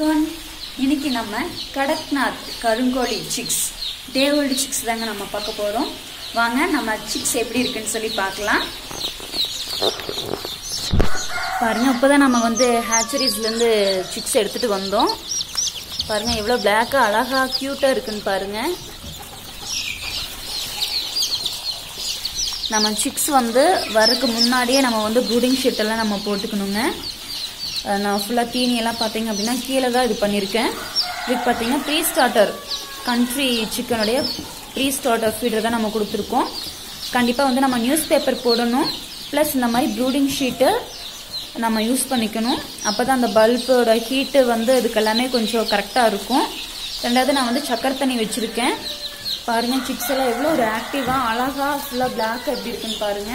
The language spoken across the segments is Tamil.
ஒன் இன்னைக்கு நம்ம கடக்நாத் கருங்கோழி சிக்ஸ் டே ஓல்டு சிக்ஸ் தாங்க நம்ம பார்க்க போகிறோம் வாங்க நம்ம சிக்ஸ் எப்படி இருக்குன்னு சொல்லி பார்க்கலாம் பாருங்க இப்போதான் நம்ம வந்து ஹேச்சரிஸ்லேருந்து சிக்ஸ் எடுத்துட்டு வந்தோம் பாருங்க எவ்வளோ பிளாக்காக அழகா க்யூட்டாக இருக்குன்னு பாருங்க நம்ம சிக்ஸ் வந்து வரக்கு முன்னாடியே நம்ம வந்து ப்ரூடிங் ஷீட் எல்லாம் நம்ம போட்டுக்கணுங்க அஹ் நான் ஃபுல்லாக தீனியெல்லாம் பார்த்தீங்க அப்படின்னா கீழே தான் இது பண்ணியிருக்கேன் இதுக்கு பார்த்தீங்கன்னா ப்ரீ ஸ்டார்டர் கண்ட்ரி சிக்கனுடைய ப்ரீ ஸ்டார்டர் ஃபீடர் தான் நம்ம கொடுத்துருக்கோம் கண்டிப்பாக வந்து நம்ம நியூஸ் பேப்பர் போடணும் ப்ளஸ் இந்த மாதிரி ப்ரூடிங் ஷீட்டு நம்ம யூஸ் பண்ணிக்கணும் அப்போ தான் அந்த பல்போட ஹீட்டு வந்து இதுக்கு எல்லாமே கொஞ்சம் கரெக்டாக இருக்கும் ரெண்டாவது நான் வந்து சக்கரை தண்ணி வச்சுருக்கேன் பாருங்க சிக்ஸ் எல்லாம் எவ்வளோ ஒரு ஆக்டிவாக அழகாக ஃபுல்லாக பிளாக் எப்படி இருக்குன்னு பாருங்க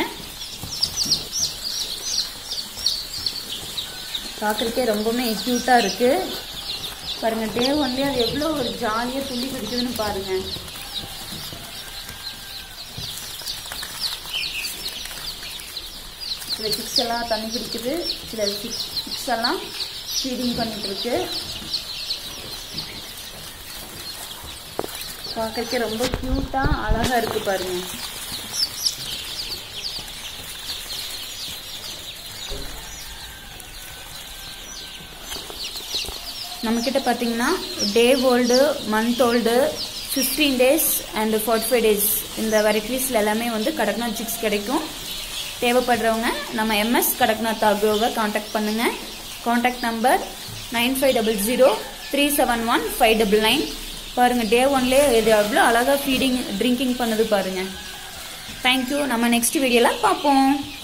பார்க்குறதுக்கே ரொம்பவுமே க்யூட்டாக இருக்கு பாருங்க டே ஒன்லேயே அது எவ்வளோ ஒரு ஜாலியாக துள்ளி பிடிக்குதுன்னு பாருங்க சில சிக்ஸ் எல்லாம் தண்ணி குடிக்குது சில சிக்ஸ் எல்லாம் ஃபீடிங் பண்ணிட்டு இருக்கு பார்க்கறதுக்கே ரொம்ப க்யூட்டாக அழகாக இருக்கு பாருங்க நம்மக்கிட்ட பார்த்தீங்கன்னா day old month old fifteen days and forty five days இந்த வெரைட்டிஸில் எல்லாமே வந்து கடக்நாத் சிக்ஸ் கிடைக்கும் தேவைப்படுறவங்க நம்ம எம்எஸ் கடக்நாத் அக்ரோவை காண்டாக்ட் பண்ணுங்கள் contact number nine five double zero three seven one five double nine பாருங்கள் டே ஒன்லேயே இது எவ்வளோ அழகாக ஃபீடிங் ட்ரிங்கிங் பண்ணுது பாருங்கள் தேங்க்யூ நம்ம நெக்ஸ்ட் வீடியோவில் பார்ப்போம்